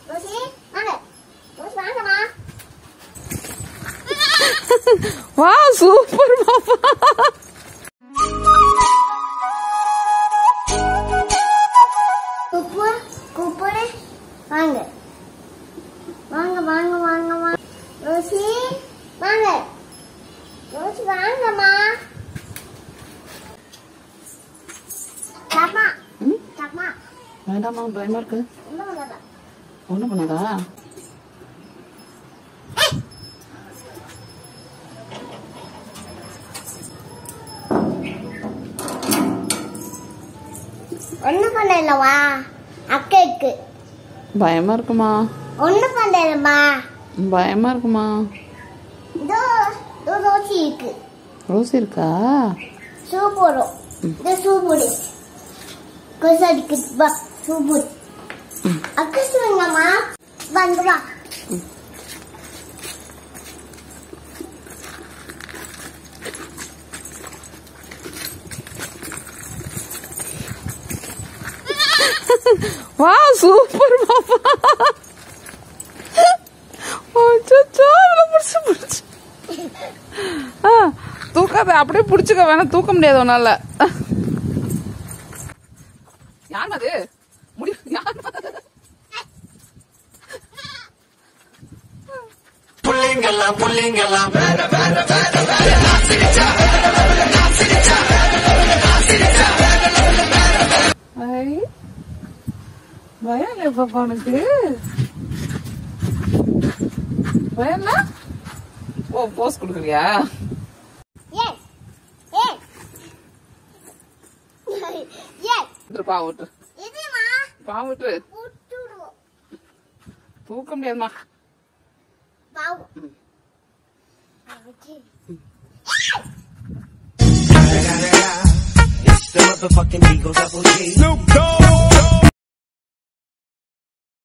Rousey வாங்க Rousey வாங்கம்மா வா சூப்பர் பாப்பா குப்பு குப்புடு வாங்க வாங்க வாங்க வாங்க வாங்க ரோசி வாங்க ரோசி வாங்கம்மா தம்மா ம் தம்மா வேண்டாமா பயமா இருக்கு என்ன பண்ணாதா ஒண்ணும் பண்ணாதா ஒன்றும் பண்ணலவா அக்கைக்கு பயமா இருக்குமா ஒன்றும் பண்ணலம்மா பயமா இருக்குமா இதோ இதோ ரோசி இருக்கு ரோசி இருக்கா ஷூ போடும் இது ஷூ போடு கொசடிக்கு வா ஷூ போடு அக்கா சொல்லுங்கம்மா வாங்க வா வா சூப்பர் பாப்பா அச்சச்சோ, அதுல புடிச்சு புடிச்சு ஆ, தூக்காத அப்படியே புடிச்சுக்க வேணா தூக்க முடியாது உன்னால யார் அது முடி யார் புள்ளிங்கெல்லாம் புள்ளிங்கெல்லாம் ஐ, பயம் இல்லையா பாப்பா உனக்கு பயம் இல்ல? ஓ போஸ் கொடுக்குறியா ஏய் ஏய் ஏய் விட்டுரு பா விட்டுரு இதுமா பா விட்டுரு விட்டுடுவோம் தூக்க முடியாதுமா பாவு It's the motherfucking Eagle Double G. Snoop Dogg.